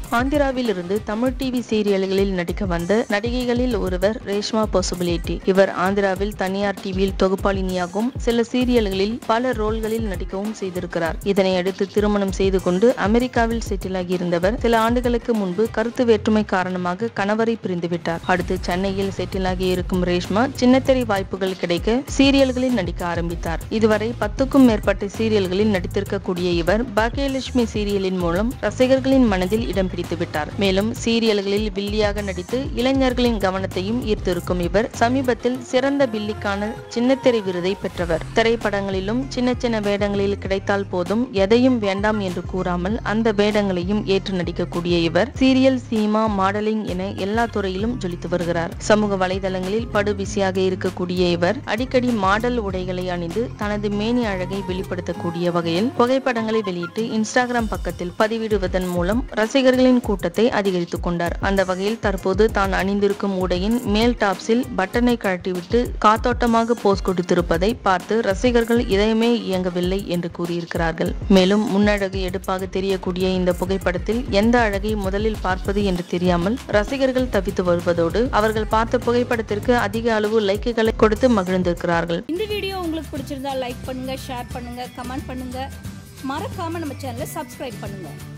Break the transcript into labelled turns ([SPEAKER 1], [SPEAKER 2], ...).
[SPEAKER 1] ஆந்திராவில் இருந்து தமிழ் டிவி சீரியல்களில் நடிக்க வந்த நடிகைகளில் ஒருவர் ரேஷ்மா பாசிபிலிட்டி இவர் ஆந்திராவில் தனியார் டிவியில் தொகுப்பாளினியாகவும் சில சீரியல்களில் பல ரோல்களில் நடிக்கவும் செய்திருக்கிறார் இதனை அடுத்து திருமணம் செய்து கொண்டு அமெரிக்காவில் செட்டில் ஆகியிருந்தவர் சில ஆண்டுகளுக்கு முன்பு கருத்து வேற்றுமை காரணமாக கணவரை பிரிந்துவிட்டார் அடுத்து சென்னையில் செட்டில் ஆகி இருக்கும் ரேஷ்மா சின்னத்திரை வாய்ப்புகள் கிடைக்க சீரியல்களில் நடிக்க ஆரம்பித்தார் இதுவரை பத்துக்கும் மேற்பட்ட சீரியல்களில் நடித்திருக்கக்கூடிய இவர் பாக்கியலட்சுமி சீரியலின் மூலம் ரசிகர்களின் மனதில் இடம் பிடித்து விட்டார் மேலும் சீரியல்களில் வில்லியாக நடித்து இளைஞர்களின் கவனத்தையும் ஈர்த்திருக்கும் இவர் சமீபத்தில் சிறந்த வில்லிக்கான சின்னத்திரை விருதை பெற்றவர் திரைப்படங்களிலும் சின்ன சின்ன வேடங்களில் கிடைத்தால் போதும் எதையும் வேண்டாம் என்று கூறாமல் அந்த வேடங்களையும் ஏற்று நடிக்கக்கூடிய இவர் சீரியல் சினிமா மாடலிங் என எல்லா துறையிலும் ஜொலித்து வருகிறார் சமூக வலைதளங்களில் படு பிஸியாக இருக்கக்கூடிய இவர் அடிக்கடி மாடல் உடைகளை அணிந்து தனது மேனி அழகை வெளிப்படுத்தக்கூடிய வகையில் புகைப்படங்களை வெளியிட்டு இன்ஸ்டாகிராம் பக்கத்தில் பதிவிடுவதன் மூலம் ரசிகர்களின் கூட்டத்தை அதிகரித்துக் கொண்டார் அந்த வகையில் தற்போது தான் அணிந்திருக்கும் உடையின் மேல் டாப்ஸில் பட்டனை கழட்டிவிட்டு காத்தோட்டமாக போஸ் கொடுத்திருப்பதை பார்த்து ரசிகர்கள் இதயமே இயங்கவில்லை என்று கூறியிருக்கிறார்கள் மேலும் முன்னழகு எடுப்பாக தெரியக்கூடிய இந்த புகைப்படத்தில் எந்த அழகை முதலில் பார்ப்பது என்று தெரியாமல் ரசிகர்கள் தவித்து வருவதோடு அவர்கள் பார்த்த புகைப்படத்திற்கு அதிக அளவு லைக்குகளை கொடுத்து மகிழ்ந்திருக்கிறார்கள்
[SPEAKER 2] இந்த வீடியோ உங்களுக்கு பிடிச்சிருந்தா லைக் பண்ணுங்க ஷேர் பண்ணுங்க கமெண்ட் பண்ணுங்க மறக்காம நம்ம சேனலை சப்ஸ்கிரைப் பண்ணுங்க